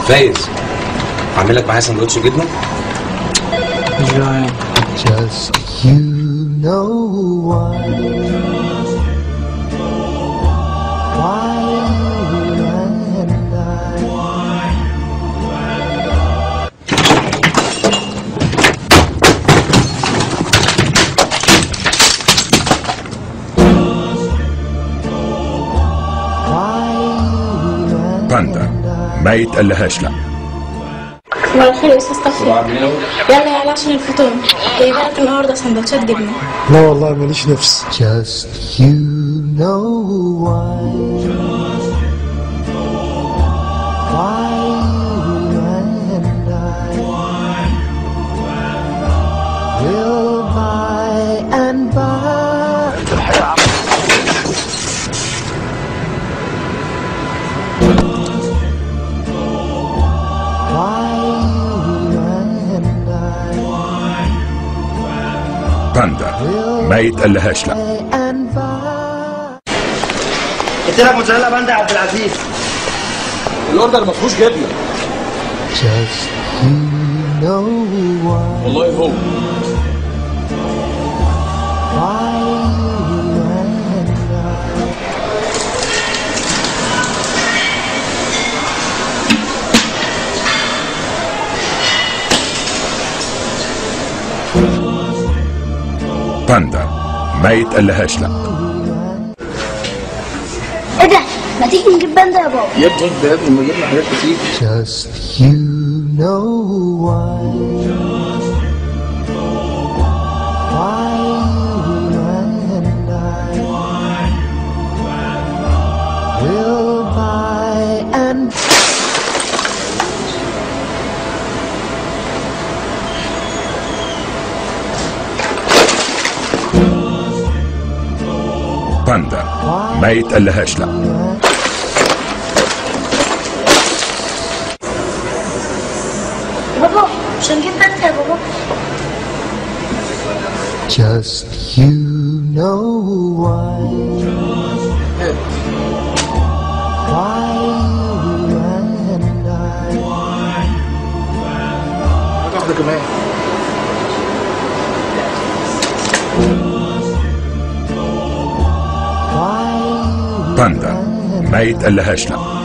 فايز اعمل لك معايا سندوتش جبنه Just you know why. Why you and I. Why you and باندا ما يتقلهاش لا صباح الخير يا استاذ طفي يلا يلا عشان الفطور جايبه لك النهارده سندوتشات جبنه لا والله ماليش نفس Just you know why. Why you and I will by and by. Why you and I باندا ما يتقلهاش لا and by. قلت لك موتزاريلا باندا يا عبد العزيز الاوردر ما فيهوش جبنه Just you know why. والله هو Why you and I باندا ما يتقلهاش لا ايه ده؟ ما تيجي نجيب باندا يا بابا يا ابني ده يا ابني ما جبنا حاجات كتير Just you know why. Why you and I will by and باندا ما يتقلهاش لا بابا مش هنجيب باندا يا بابا Just you know why. Why you and I حاجه واحده كمان Why باندا ما يتقلهاش لا